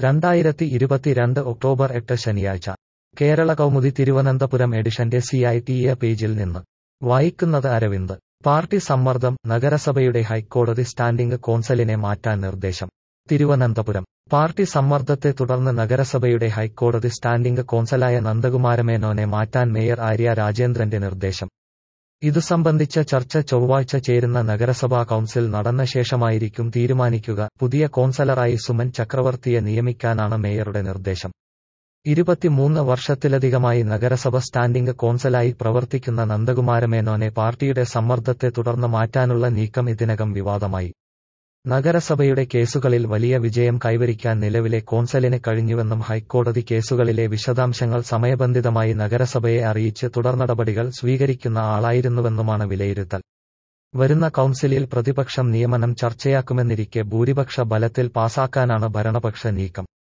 രണ്ടായിരത്തി ഇരുപത്തിരണ്ട് ഒക്ടോബർ എട്ട് ശനിയാഴ്ച കേരള കൗമുദി തിരുവനന്തപുരം എഡിഷന്റെ സി ഐ ടി എ പേജിൽ നിന്ന് വായിക്കുന്നത് അരവിന്ദ് പാർട്ടി സമ്മർദ്ദം നഗരസഭയുടെ ഹൈക്കോടതി സ്റ്റാൻഡിംഗ് കോൺസലിനെ മാറ്റാൻ നിർദ്ദേശം തിരുവനന്തപുരം പാർട്ടി സമ്മർദ്ദത്തെ തുടർന്ന് നഗരസഭയുടെ ഹൈക്കോടതി സ്റ്റാൻഡിംഗ് കോൺസലായ നന്ദകുമാരമേനോനെ മാറ്റാൻ മേയർ ആര്യ രാജേന്ദ്രന്റെ നിർദ്ദേശം ഇതു സംബന്ധിച്ച ചർച്ച ചൊവ്വാഴ്ച ചേരുന്ന നഗരസഭാ കൗൺസിൽ നടന്ന ശേഷമായിരിക്കും തീരുമാനിക്കുക പുതിയ കോൺസലറായി സുമൻ ചക്രവർത്തിയെ നിയമിക്കാനാണ് മേയറുടെ നിർദ്ദേശം ഇരുപത്തിമൂന്ന് വർഷത്തിലധികമായി നഗരസഭ സ്റ്റാൻഡിംഗ് കോൺസലായി പ്രവർത്തിക്കുന്ന നന്ദകുമാരമേനോനെ പാർട്ടിയുടെ സമ്മർദ്ദത്തെ തുടർന്ന് മാറ്റാനുള്ള നീക്കം ഇതിനകം വിവാദമായി നഗരസഭയുടെ കേസുകളിൽ വലിയ വിജയം കൈവരിക്കാൻ നിലവിലെ കോൺസലിന് കഴിഞ്ഞുവെന്നും ഹൈക്കോടതി കേസുകളിലെ വിശദാംശങ്ങൾ സമയബന്ധിതമായി നഗരസഭയെ അറിയിച്ച് തുടർനടപടികൾ സ്വീകരിക്കുന്ന ആളായിരുന്നുവെന്നുമാണ് വിലയിരുത്തൽ വരുന്ന കൗൺസിലിൽ പ്രതിപക്ഷം നിയമനം ചർച്ചയാക്കുമെന്നിരിക്കെ ഭൂരിപക്ഷ ബലത്തിൽ പാസാക്കാനാണ് ഭരണപക്ഷ നീക്കം